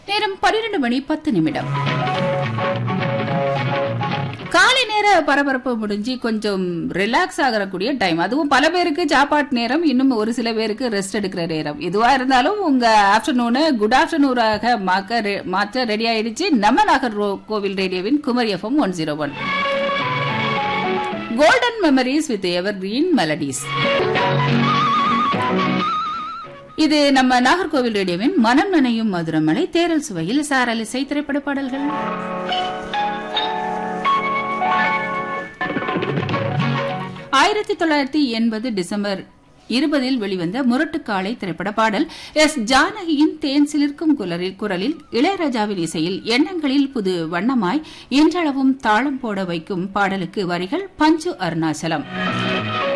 நேரம் பன்னிரண்டு மணி பத்து நிமிடம் காலை நேர பரபரப்பு முடிஞ்சு கொஞ்சம் ரிலாக்ஸ் ஆகக்கூடிய டைம் அதுவும் பல பேருக்கு சாப்பாட்டு நேரம் இன்னும் ஒரு சில பேருக்கு ரெஸ்ட் எடுக்கிற நேரம் இதுவா இருந்தாலும் உங்க ஆஃப்டர்நூனு குட் ஆஃப்டர்நூனாக மாக்க ரெ- மாற்ற ரெடி ஆயிடுச்சு நம்ம நாகர் ரோ- கோவில் ரேடியோவின் Kumari FM one zero one golden memories with evergreen melodies இது நம்ம நாகர்கோவில் ரேடியோவின் மனம் நனையும் மதுரமலை தேரல் சுவையில் சாரல் இசை திரைப்பட பாடல்கள் ஆயிரத்தி தொள்ளாயிரத்தி எண்பது டிசம்பர் இருபதில் வெளிவந்த முரட்டுக்காலை திரைப்பட பாடல் எஸ் ஜானகியின் தேன் சிலிர்க்கும் குரலில் குரலில் இளையராஜாவின் இசையில் எண்ணங்களில் புது வண்ணமாய் இன்றளவும் தாளம் போட வைக்கும் பாடலுக்கு வரிகள் பஞ்சு அருணாச்சலம்